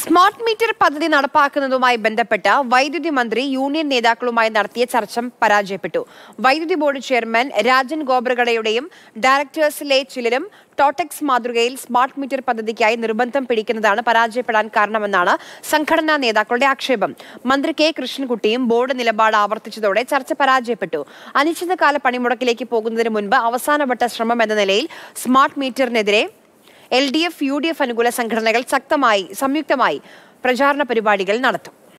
smart metre പദ്ധതി നടപ്പാക്കുന്നതുമായി ബന്ധപ്പെട്ട് വൈദ്യുതി മന്ത്രി യൂണിയൻ നേതാക്കളുമായി നടത്തിയ ചർച്ച പരാജയപ്പെട്ടു വൈദ്യുതി ബോർഡ് ചെയർമാൻ രാജൻ ഗോബ്രഗഡയുടെയും ഡയറക്ടേഴ്സിലെ ചിലരും ടോട്ടക്സ് മാതൃകയിൽ സ്മാർട്ട് മീറ്റർ പദ്ധതിക്കായി നിർബന്ധം പിടിക്കുന്നതാണ് പരാജയപ്പെടാൻ കാരണമെന്നാണ് സംഘടനാ നേതാക്കളുടെ ആക്ഷേപം മന്ത്രി കെ കൃഷ്ണൻകുട്ടിയും ബോർഡ് നിലപാട് ആവർത്തിച്ചതോടെ ചർച്ച പരാജയപ്പെട്ടു അനിശ്ചിതകാല പണിമുടക്കിലേക്ക് പോകുന്നതിന് മുൻപ് അവസാനവട്ട ശ്രമം എന്ന നിലയിൽ സ്മാർട്ട് മീറ്ററിനെതിരെ L D F U D F അനുകൂല സംഘടനകൾ ശക്തമായി സംയുക്തമായി പ്രചാരണ പരിപാടികൾ നടത്തും